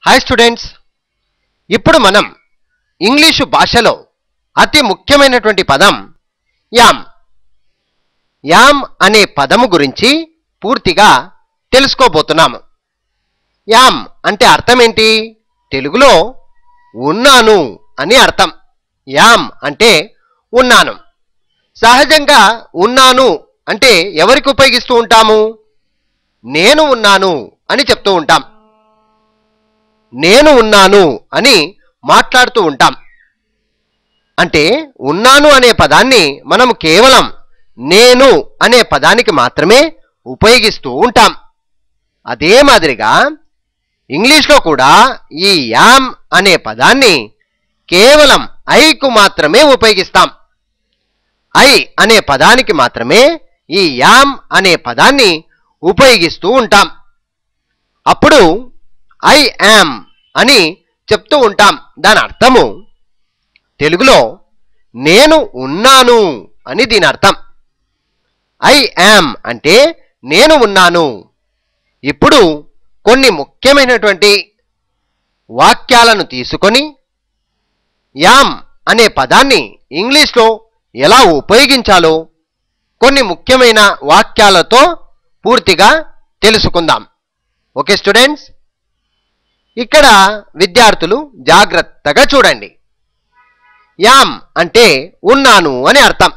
hi students ఇప్పుడు మనం English భాషలో అతి ముఖ్యమైనటువంటి పదం యామ్ యామ్ అనే పదము గురించి పూర్తిగా తెలుసుకోబోతున్నాము యామ్ అంటే అర్థం ఏంటి తెలుగులో ఉన్నాను అని అర్థం యామ్ అంటే ఉన్నాను సహజంగా ఉన్నాను అంటే ఎవరికి ఉపయోగిస్తూ ఉంటాము నేను ఉన్నాను అని చెప్తూ ఉంటాం నేను ఉన్నాను అని మాట్లాడుతూ ఉంటాం అంటే ఉన్నాను అనే పదాన్ని మనం కేవలం నేను అనే పదానికి మాత్రమే ఉపయోగిస్తూ ఉంటాం అదే మాదిరిగా ఇంగ్లీష్లో కూడా ఈ యామ్ అనే పదాన్ని కేవలం ఐకు మాత్రమే ఉపయోగిస్తాం ఐ అనే పదానికి మాత్రమే ఈ యామ్ అనే పదాన్ని ఉపయోగిస్తూ ఉంటాం అప్పుడు ఐ యామ్ అని చెప్తూ ఉంటాం దాని అర్థము తెలుగులో నేను ఉన్నాను అని దీని అర్థం ఐ యామ్ అంటే నేను ఉన్నాను ఇప్పుడు కొన్ని ముఖ్యమైనటువంటి వాక్యాలను తీసుకొని యామ్ అనే పదాన్ని ఇంగ్లీష్లో ఎలా ఉపయోగించాలో కొన్ని ముఖ్యమైన వాక్యాలతో పూర్తిగా తెలుసుకుందాం ఓకే స్టూడెంట్స్ ఇక్కడ విద్యార్థులు జాగ్రత్తగా చూడండి యామ్ అంటే ఉన్నాను అని అర్థం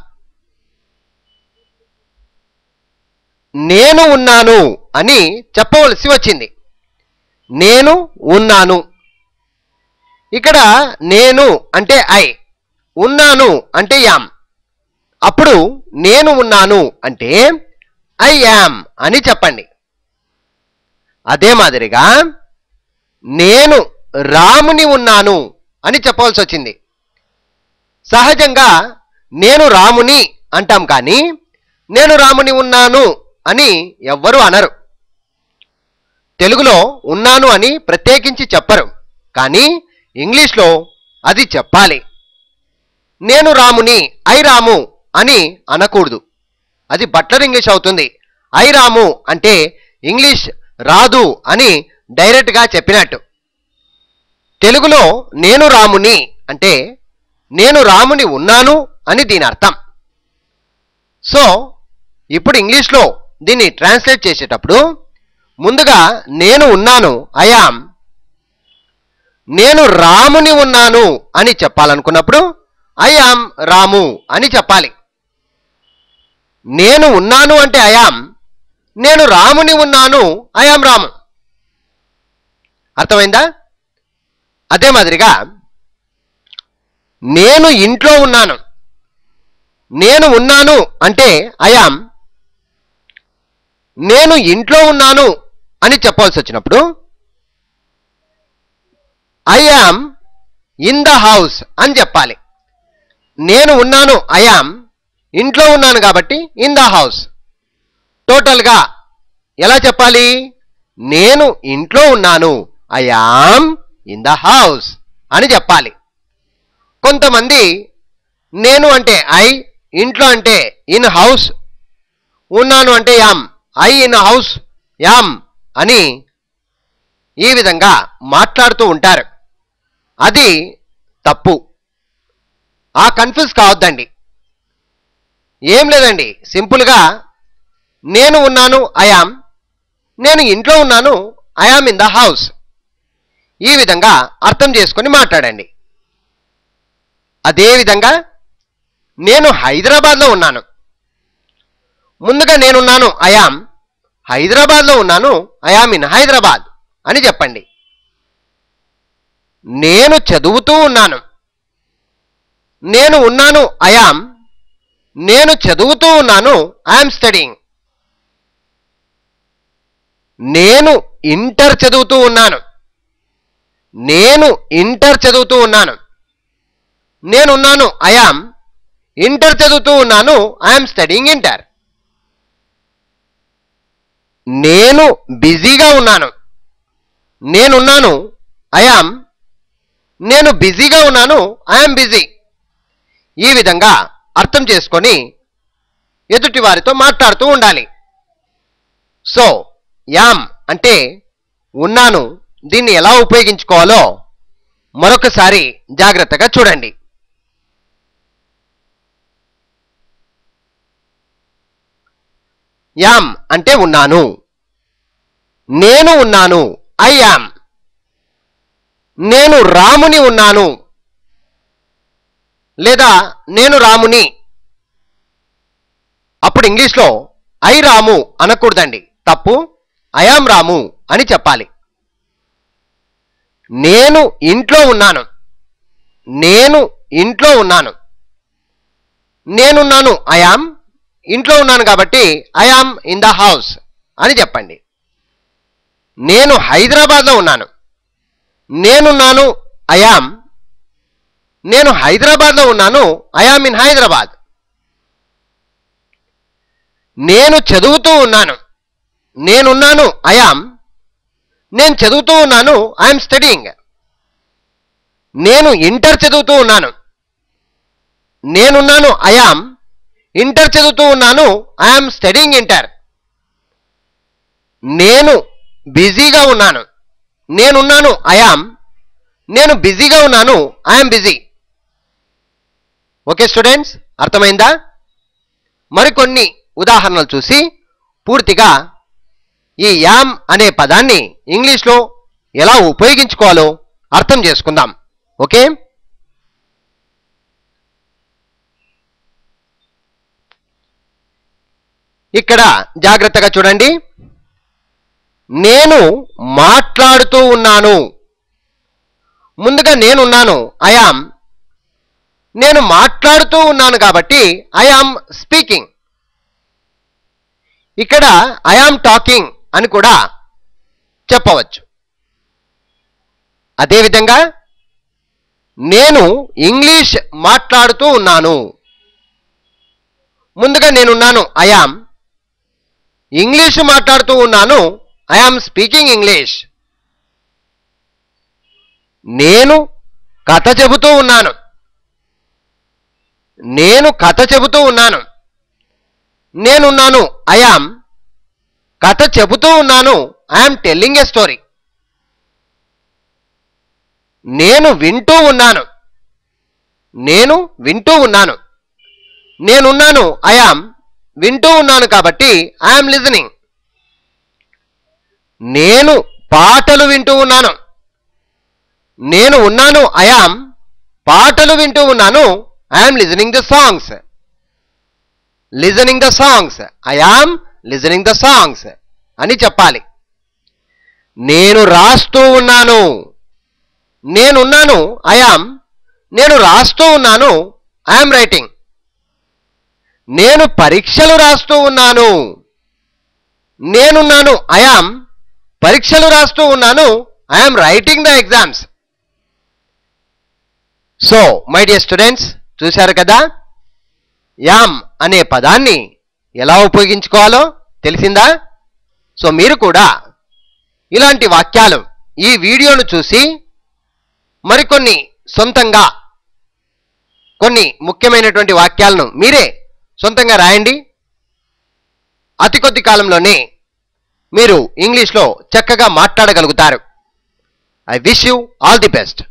నేను ఉన్నాను అని చెప్పవలసి వచ్చింది నేను ఉన్నాను ఇక్కడ నేను అంటే ఐ ఉన్నాను అంటే యామ్ అప్పుడు నేను ఉన్నాను అంటే ఐ యామ్ అని చెప్పండి అదే మాదిరిగా నేను రాముని ఉన్నాను అని చెప్పవలసి వచ్చింది సహజంగా నేను రాముని అంటాం కానీ నేను రాముని ఉన్నాను అని ఎవ్వరూ అనరు తెలుగులో ఉన్నాను అని ప్రత్యేకించి చెప్పరు కానీ ఇంగ్లీష్లో అది చెప్పాలి నేను రాముని ఐ రాము అని అనకూడదు అది బట్లర్ ఇంగ్లీష్ అవుతుంది ఐ రాము అంటే ఇంగ్లీష్ రాదు అని డైరెక్ట్గా చెప్పినట్టు తెలుగులో నేను రాముని అంటే నేను రాముని ఉన్నాను అని దీని అర్థం సో ఇప్పుడు ఇంగ్లీష్లో దీన్ని ట్రాన్స్లేట్ చేసేటప్పుడు ముందుగా నేను ఉన్నాను ఐఆమ్ నేను రాముని ఉన్నాను అని చెప్పాలనుకున్నప్పుడు ఐఆమ్ రాము అని చెప్పాలి నేను ఉన్నాను అంటే ఐఆమ్ నేను రాముని ఉన్నాను ఐఆమ్ రాము అర్థమైందా అదే మాదిరిగా నేను ఇంట్లో ఉన్నాను నేను ఉన్నాను అంటే ఐఆమ్ నేను ఇంట్లో ఉన్నాను అని చెప్పాల్సి వచ్చినప్పుడు I am in the house అని చెప్పాలి నేను ఉన్నాను ఐ యామ్ ఇంట్లో ఉన్నాను కాబట్టి ఇన్ ద హౌస్ టోటల్గా ఎలా చెప్పాలి నేను ఇంట్లో ఉన్నాను I am in the house అని చెప్పాలి కొంతమంది నేను అంటే ఐ ఇంట్లో అంటే ఇన్ హౌస్ ఉన్నాను అంటే am I in house am అని ఈ విధంగా మాట్లాడుతూ ఉంటారు అది తప్పు ఆ కన్ఫ్యూజ్ కావద్దండి ఏం లేదండి సింపుల్గా నేను ఉన్నాను ఐయామ్ నేను ఇంట్లో ఉన్నాను ఐఆమ్ ఇన్ ద హౌస్ ఈ విధంగా అర్థం చేసుకొని మాట్లాడండి అదేవిధంగా నేను హైదరాబాద్లో ఉన్నాను ముందుగా నేనున్నాను ఐయామ్ హైదరాబాద్లో ఉన్నాను ఐయామ్ ఇన్ హైదరాబాద్ అని చెప్పండి నేను చదువుతూ ఉన్నాను నేను ఉన్నాను ఐయామ్ నేను చదువుతూ ఉన్నాను ఐఎమ్ స్టడింగ్ నేను ఇంటర్ చదువుతూ ఉన్నాను నేను ఇంటర్ చదువుతూ ఉన్నాను నేనున్నాను ఐయామ్ ఇంటర్ చదువుతూ ఉన్నాను ఐఎమ్ స్టడింగ్ ఇంటర్ నేను బిజీగా ఉన్నాను నేనున్నాను ఐయామ్ నేను బిజీగా ఉన్నాను ఐఎమ్ బిజీ ఈ విధంగా అర్థం చేసుకొని ఎదుటి వారితో మాట్లాడుతూ ఉండాలి సో యామ్ అంటే ఉన్నాను దీన్ని ఎలా ఉపయోగించుకోవాలో మరొకసారి జాగ్రత్తగా చూడండి యామ్ అంటే ఉన్నాను నేను ఉన్నాను ఐ యామ్ నేను రాముని ఉన్నాను లేదా నేను రాముని అప్పుడు ఇంగ్లీష్లో ఐ రాము అనకూడదండి తప్పు ఐఆమ్ రాము అని చెప్పాలి నేను ఇంట్లో ఉన్నాను నేను ఇంట్లో ఉన్నాను నేనున్నాను ఐఆమ్ ఇంట్లో ఉన్నాను కాబట్టి ఐఆమ్ ఇన్ ద హౌస్ అని చెప్పండి నేను హైదరాబాద్లో ఉన్నాను నేనున్నాను ఐఆమ్ నేను హైదరాబాద్లో ఉన్నాను ఐఆమ్ ఇన్ హైదరాబాద్ నేను చదువుతూ ఉన్నాను నేనున్నాను ఐఆమ్ నేను చదువుతూ ఉన్నాను ఐఎమ్ స్టడీయింగ్ నేను ఇంటర్ చదువుతూ ఉన్నాను నేనున్నాను ఐఆమ్ ఇంటర్ చదువుతూ ఉన్నాను ఐఎమ్ స్టడీయింగ్ ఇంటర్ నేను బిజీగా ఉన్నాను నేనున్నాను ఐఆమ్ నేను బిజీగా ఉన్నాను ఐఎమ్ బిజీ ఓకే స్టూడెంట్స్ అర్థమైందా మరికొన్ని ఉదాహరణలు చూసి పూర్తిగా ఈ యామ్ అనే పదాన్ని ఇంగ్లీష్లో ఎలా ఉపయోగించుకోవాలో అర్థం చేసుకుందాం ఓకే ఇక్కడ జాగ్రత్తగా చూడండి నేను మాట్లాడుతూ ఉన్నాను ముందుగా నేనున్నాను ఐఆమ్ నేను మాట్లాడుతూ ఉన్నాను కాబట్టి ఐఆమ్ స్పీకింగ్ ఇక్కడ ఐఆమ్ టాకింగ్ అని కూడా చెప్పవచ్చు అదేవిధంగా నేను ఇంగ్లీష్ మాట్లాడుతూ ఉన్నాను ముందుగా నేనున్నాను ఐఆమ్ ఇంగ్లీష్ మాట్లాడుతూ ఉన్నాను ఐఆమ్ స్పీకింగ్ ఇంగ్లీష్ నేను కథ చెబుతూ ఉన్నాను నేను కథ చెబుతూ ఉన్నాను నేనున్నాను ఐఆమ్ కథ చెబుతూ ఉన్నాను ఐఆమ్ టెల్లింగ్ ఎ స్టోరీ నేను వింటూ ఉన్నాను నేను వింటూ ఉన్నాను నేనున్నాను ఐఆమ్ వింటూ ఉన్నాను కాబట్టి ఐఆమ్ లిజనింగ్ నేను పాటలు వింటూ ఉన్నాను నేను ఉన్నాను ఐఆమ్ పాటలు వింటూ ఉన్నాను I am listening the songs listening the songs I am listening the songs అని చెప్పాలి నేను రాస్తూ ఉన్నాను నేనున్నాను ఐఆమ్ నేను రాస్తూ ఉన్నాను ఐఆమ్ రైటింగ్ నేను పరీక్షలు రాస్తూ ఉన్నాను నేనున్నాను ఐఆమ్ పరీక్షలు రాస్తూ ఉన్నాను I am writing the exams so my dear students చూశారు కదా యామ్ అనే పదాన్ని ఎలా ఉపయోగించుకోవాలో తెలిసిందా సో మీరు కూడా ఇలాంటి వాక్యాలు ఈ వీడియోను చూసి మరికొన్ని సొంతంగా కొన్ని ముఖ్యమైనటువంటి వాక్యాలను మీరే సొంతంగా రాయండి అతి కొద్ది కాలంలోనే మీరు ఇంగ్లీష్లో చక్కగా మాట్లాడగలుగుతారు I wish you all the best